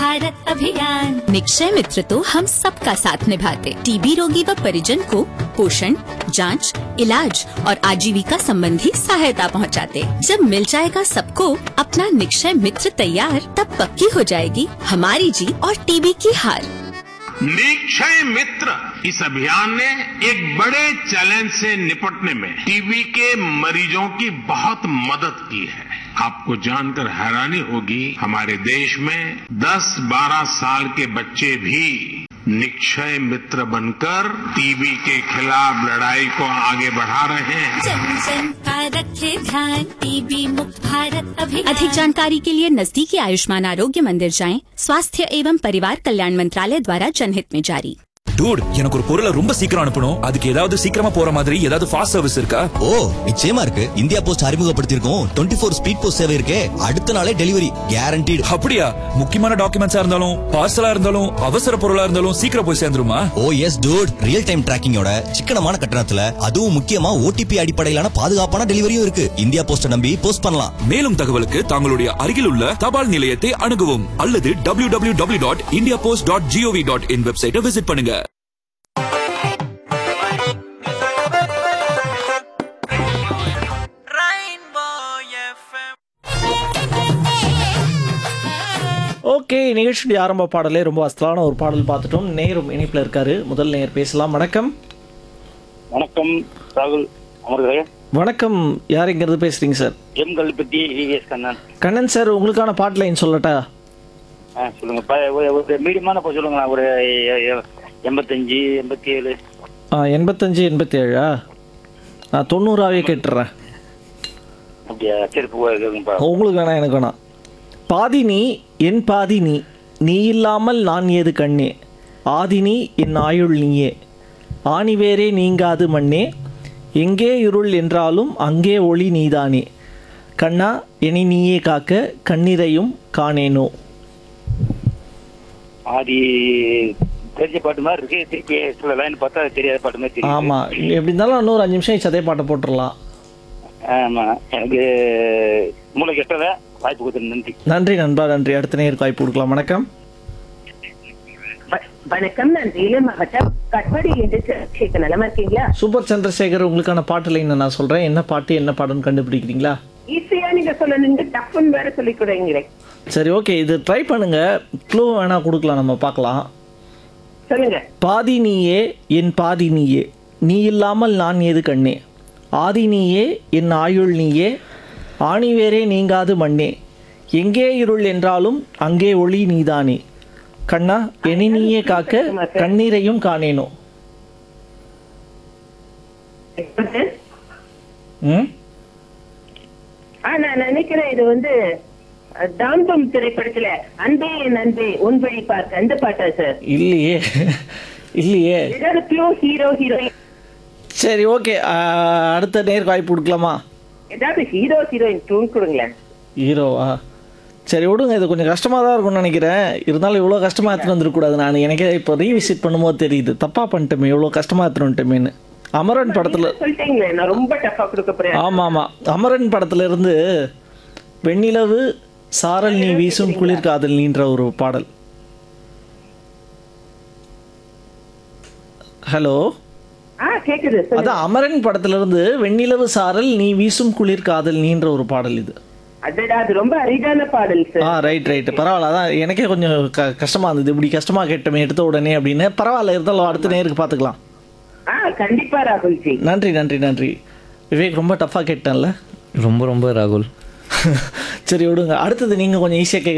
भारत अभियान निक्षय मित्र तो हम सबका साथ निभाते टीबी रोगी व परिजन को पोषण जांच, इलाज और आजीविका संबंधी सहायता पहुंचाते। जब मिल जाएगा सबको अपना निक्षय मित्र तैयार तब पक्की हो जाएगी हमारी जीत और टीबी की हार निक्षय मित्र इस अभियान ने एक बड़े चैलेंज से निपटने में टीबी के मरीजों की बहुत मदद की है आपको जानकर हैरानी होगी हमारे देश में 10-12 साल के बच्चे भी निक्षय मित्र बनकर टीबी के खिलाफ लड़ाई को आगे बढ़ा रहे हैं जन जन का रखे ध्यान टीबी मुक्त भारत अभियान अधिक जानकारी के लिए नजदीकी आयुष्मान आरोग्य मंदिर जाएं स्वास्थ्य एवं परिवार कल्याण मंत्रालय द्वारा जनहित में जारी டூட் எனக்கு ஒரு பொருளை ரொம்ப சீக்கிரம் அனுப்பணும் அதுக்கு ஏதாவது சீக்கிரமா போற மாதிரி ஏதாவது ஃபாஸ்ட் சர்வீஸ் இருக்கா ஓ நிச்சயமா இருக்கு இந்தியா போஸ்ட் அறிமுகப்படுத்தியிருக்கோம் டுவெண்ட்டி ஃபோர் ஸ்பீட் போஸ்ட் சேவை இருக்கே அடுத்த நாளே டெலிவரி கேரண்டீடு அப்படியா முக்கியமான டாக்குமெண்ட்ஸா இருந்தாலும் பார்சலா இருந்தாலும் அவசர பொருளா இருந்தாலும் சீக்கிரம் போய் சேர்ந்துருமா oh yes dude real time டிராக்கிங்கோட சிக்கனமான கட்டணத்துல அதுவும் முக்கியமா ஓடிபி அடிப்படையிலான பாதுகாப்பான டெலிவரியும் இருக்கு இந்தியா போஸ்ட நம்பி போஸ்ட் பண்ணலாம் மேலும் தகவலுக்கு தங்களுடைய அருகில் உள்ள தபால் நிலையத்தை அணுகவும் அல்லது W W W dot India post dot G O V dot in வெப்சைட்டை விசிட் பண்ணுங்க ஓகே நிகழ்ச்சியுடைய ஆரம்ப பாடலே ரொம்ப அஸ்தலான ஒரு பாடல் பார்த்துட்டோம் நேரும் இணைப்பில் இருக்காரு முதல் நேர் பேசலாம் வணக்கம் வணக்கம் ராகுல் அமர்தே வணக்கம் யார் இங்கிறது பேசுறீங்க sir M Kalpathi E S Kannan Kannan sir உங்களுக்கான பாட்டு லைன் சொல்லட்டா ஆ சொல்லுங்க ப- ஒரு- ஒரு மீடியமான இப்போ சொல்லுங்களேன் ஒரு எ- எ- எண்பத்தஞ்சு எண்பத்தி ஏழு ஆ, எண்பத்தஞ்சு எண்பத்தி ஏழா நான் தொண்ணூறாவே கேட்டுறேன் அப்படியா சரி போ கேளுங்கப்பா உங்களுக்கு வேணாம் எனக்கு வேணாம் பாதி நீ என் பாதி நீ நீ இல்லாமல் நான் ஏது கண்ணே ஆதினி என் ஆயுள் நீயே ஆணிவேரே நீங்காது மண்ணே எங்கே இருள் என்றாலும் அங்கே ஒளி நீதானே கண்ணா எனி நீயே காக்க கண்ணீரையும் காணேனோ ஆதி தெரிஞ்ச பாட்டு மாதிரி இருக்கு திருப்பி சில லைன் பார்த்தா தெரியாத பாட்டு மாதிரி தெரியும் ஆமாம் எப்படி இருந்தாலும் இன்னொரு அஞ்சு நிமிஷம் சதே பாட்டை போட்டுடலாம் ஆமா எனக்கு மூளை கெட்டத வாய்ப்பு கொடுத்து நன்றி நன்றி நண்பா நன்றி அடுத்த நேருக்கு வாய்ப்பு கொடுக்கலாம் வணக்கம் வ- வணக்கம் நான் வேலூர் மாவட்டம் கட்பாடி என்று சேர்க்க நலமா இருக்கீங்களா சூப்பர் சந்திரசேகர் உங்களுக்கான பாட்டு லைன் நான் சொல்கிறேன் என்ன பாட்டு என்ன பாட்டுன்னு கண்டுபிடிக்கிறீங்களா ஈஸியா நீங்க சொல்லணுங்க டஃப்னு வேற சொல்லி கொடுங்களே சரி ஓகே இது ட்ரை பண்ணுங்க க்ளூ வேணா கொடுக்கலாம் நம்ம பார்க்கலாம் சொல்லுங்க பாதி நீயே என் பாதி நீயே நீ இல்லாமல் நான் ஏது கண்ணே ஆதி நீயே என் ஆயுள் நீயே ஆணிவேரே நீங்காது மண்ணே எங்கே இருள் என்றாலும் அங்கே ஒளி நீதானே கண்ணா எனி நீயே காக்க கண்ணீரையும் காணேனோ ம் ஆ நான் நினைக்கிறேன் இது வந்து அஹ், தாம்பம் திரைப்படத்துல அன்பே என் அன்பே உன் வழி பார்க்க அந்த பாட்டா சார் இல்லையே இல்லையே ஏதாவது க்ளூ ஹீரோ ஹீரோயின் சரி ஓகே அடுத்த நேருக்கு வாய்ப்பு கொடுக்கலாமா ஏதாவது ஹீரோ ஹீரோயின் டூன் கொடுங்களேன் ஹீரோவா சரி விடுங்க இது கொஞ்சம் கஷ்டமாக தான் இருக்கும்னு நினைக்கிறேன் இருந்தாலும் இவ்வளோ கஷ்டமாக எடுத்துகிட்டு வந்துருக்கூடாது நான் எனக்கே இப்போ ரீவிசிட் பண்ணும்போது தெரியுது தப்பாக பண்ணிட்டோமே இவ்வளோ கஷ்டமாக எடுத்துகிட்டு வந்துட்டோமேன்னு அமரன் படத்தில் சொல்லிட்டீங்களே நான் ரொம்ப டஃபா கொடுக்க போறேன் ஆமாம் ஆமாம் அமரன் படத்துல இருந்து வெண்ணிலவு சாரல் நீ வீசும் குளிர் காதல் நீன்ற ஒரு பாடல் ஹலோ ஆ கேக்குது சொல்லுங்க. அதான் அமரன் படத்துல இருந்து வெண்ணிலவு சாரல் நீ வீசும் குளிர் காதல் நீன்ற ஒரு பாடல் இது அடடா அது ரொம்ப அரிதான பாடல் ஆ சார் ரைட் ரைட் பரவாயில்ல அதான் எனக்கே கொஞ்சம் க கஷ்டமாக இருந்தது இப்படி கஷ்டமாக கேட்டோமே எடுத்த உடனே அப்படின்னு பரவாயில்ல இருந்தாலும் அடுத்த நேருக்கு பார்த்துக்கலாம் ஆ கண்டிப்பா ராகுல்ஜி நன்றி நன்றி நன்றி விவேக் ரொம்ப டஃப்பாக கேட்டேன்ல ரொம்ப ரொம்ப ராகுல் சரி விடுங்க அடுத்தது நீங்கள் கொஞ்சம் ஈஸியாக